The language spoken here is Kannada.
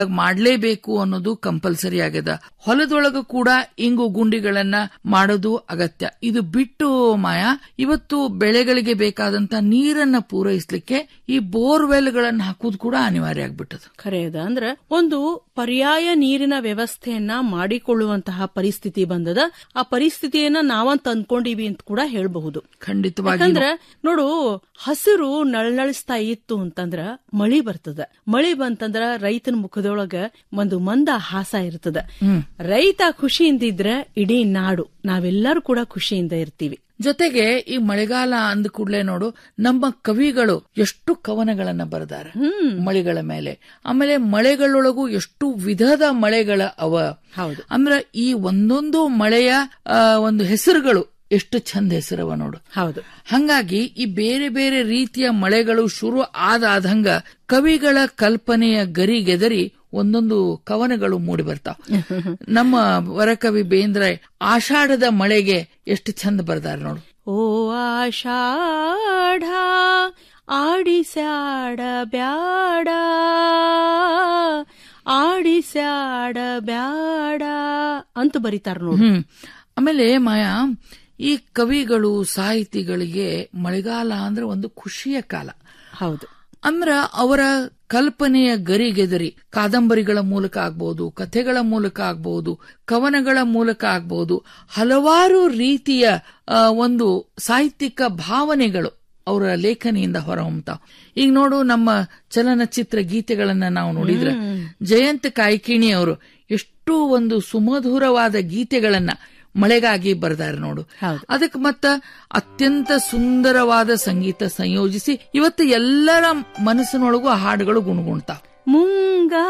ಮಾಡ್ಲೇಬೇಕು ಅನ್ನೋದು ಕಂಪಲ್ಸರಿ ಆಗ್ಯದ ಹೊಲದೊಳಗ ಕೂಡ ಇಂಗು ಗುಂಡಿಗಳನ್ನ ಮಾಡೋದು ಅಗತ್ಯ ಇದು ಬಿಟ್ಟು ಮಾಯಾ ಇವತ್ತು ಬೆಳೆಗಳಿಗೆ ಬೇಕಾದಂತ ನೀರನ್ನ ಪೂರೈಸಲಿಕ್ಕೆ ಈ ಬೋರ್ವೆಲ್ಗಳನ್ನ ಹಾಕುದು ಕೂಡ ಅನಿವಾರ್ಯ ಆಗ್ಬಿಟ್ಟದ ಖರೆಯದ ಅಂದ್ರ ಒಂದು ಪರ್ಯಾಯ ನೀರಿನ ವ್ಯವಸ್ಥೆಯನ್ನ ಮಾಡಿಕೊಳ್ಳುವಂತಹ ಪರಿಸ್ಥಿತಿ ಬಂದದ ಆ ಪರಿಸ್ಥಿತಿಯನ್ನ ನಾವಂತ ಅಂದ್ಕೊಂಡಿವಿ ಅಂತ ಕೂಡ ಹೇಳಬಹುದು ಖಂಡಿತವಾಗಿ ಯಾಕಂದ್ರ ನೋಡು ಹಸಿರು ನಳನಳಿಸ್ತಾ ಇತ್ತು ಅಂತಂದ್ರ ಮಳಿ ಬರ್ತದ ಮಳಿ ಬಂತಂದ್ರ ರೈತನ ಮುಖದೊಳಗ ಒಂದು ಮಂದ ಹಾಸ ಇರ್ತದ ರೈತ ಖುಷಿಯಿಂದ ಇದ್ರ ಇಡೀ ನಾಡು ನಾವೆಲ್ಲರೂ ಕೂಡ ಖುಷಿಯಿಂದ ಇರ್ತೀವಿ ಜೊತೆಗೆ ಈ ಮಳೆಗಾಲ ಅಂದ ಕೂಡಲೇ ನೋಡು ನಮ್ಮ ಕವಿಗಳು ಎಷ್ಟು ಕವನಗಳನ್ನ ಬರೆದಾರ ಮಳೆಗಳ ಮೇಲೆ ಆಮೇಲೆ ಮಳೆಗಳೊಳಗೂ ಎಷ್ಟು ವಿಧದ ಮಳೆಗಳ ಅವ ಹೌದು ಅಂದ್ರ ಈ ಒಂದೊಂದು ಮಳೆಯ ಆ, ಒಂದು ಹೆಸರುಗಳು ಎಷ್ಟು ಚಂದ ಹೆಸರವ ನೋಡು ಹೌದು ಹಂಗಾಗಿ ಈ ಬೇರೆ ಬೇರೆ ರೀತಿಯ ಮಳೆಗಳು ಶುರು ಆದಾದಂಗ ಕವಿಗಳ ಕಲ್ಪನೆಯ ಗರಿಗೆದರಿ ಒಂದೊಂದು ಕವನಗಳು ಮೂಡಿ ಬರ್ತಾವ ನಮ್ಮ ವರಕವಿ ಬೇಂದ್ರ ಆಷಾಢದ ಮಳೆಗೆ ಎಷ್ಟು ಚಂದ ಬರ್ದಾರ ನೋಡು ಓ ಆಷಾಢ ಆಡಿಸ್ಯಾಡ ಬ್ಯಾಡ ಆಡಿಸ್ಯಾಡ ಬ್ಯಾಡ ಅಂತ ಬರೀತಾರ ನೋಡು ಹ್ಮ್ ಆಮೇಲೆ ಮಾಯಾ ಈ ಕವಿಗಳು ಸಾಹಿತಿಗಳಿಗೆ ಮಳೆಗಾಲ ಅಂದ್ರೆ ಒಂದು ಖುಷಿಯ ಕಾಲ ಹೌದು ಅಂದ್ರ ಅವರ ಕಲ್ಪನೆಯ ಗರಿಗೆದರಿ ಕಾದಂಬರಿಗಳ ಮೂಲಕ ಆಗ್ಬಹುದು ಕಥೆಗಳ ಮೂಲಕ ಆಗ್ಬಹುದು ಕವನಗಳ ಮೂಲಕ ಆಗ್ಬಹುದು ಹಲವಾರು ರೀತಿಯ ಆ, ಒಂದು ಸಾಹಿತ್ಯಿಕ ಭಾವನೆಗಳು ಅವರ ಲೇಖನಿಯಿಂದ ಹೊರಹೊಮ್ತಾವ್ ಈಗ ನೋಡು ನಮ್ಮ ಚಲನಚಿತ್ರ ಗೀತೆಗಳನ್ನ ನಾವು ನೋಡಿದ್ರೆ ಜಯಂತ್ ಕಾಯ್ಕಿಣಿ ಅವರು ಎಷ್ಟು ಒಂದು ಸುಮಧುರವಾದ ಗೀತೆಗಳನ್ನ ಮಳೆಗಾಗಿ ಬರ್ದಾರೆ ನೋಡು ಹೌದು. ಅದಕ್ಕೆ ಮತ್ತ ಅತ್ಯಂತ ಸುಂದರವಾದ ಸಂಗೀತ ಸಂಯೋಜಿಸಿ ಇವತ್ತು ಎಲ್ಲರ ಮನಸ್ಸಿನೊಳಗೂ ಆ ಹಾಡುಗಳು ಗುಣಗುಣ್ತಾವ್ ಮುಂಗ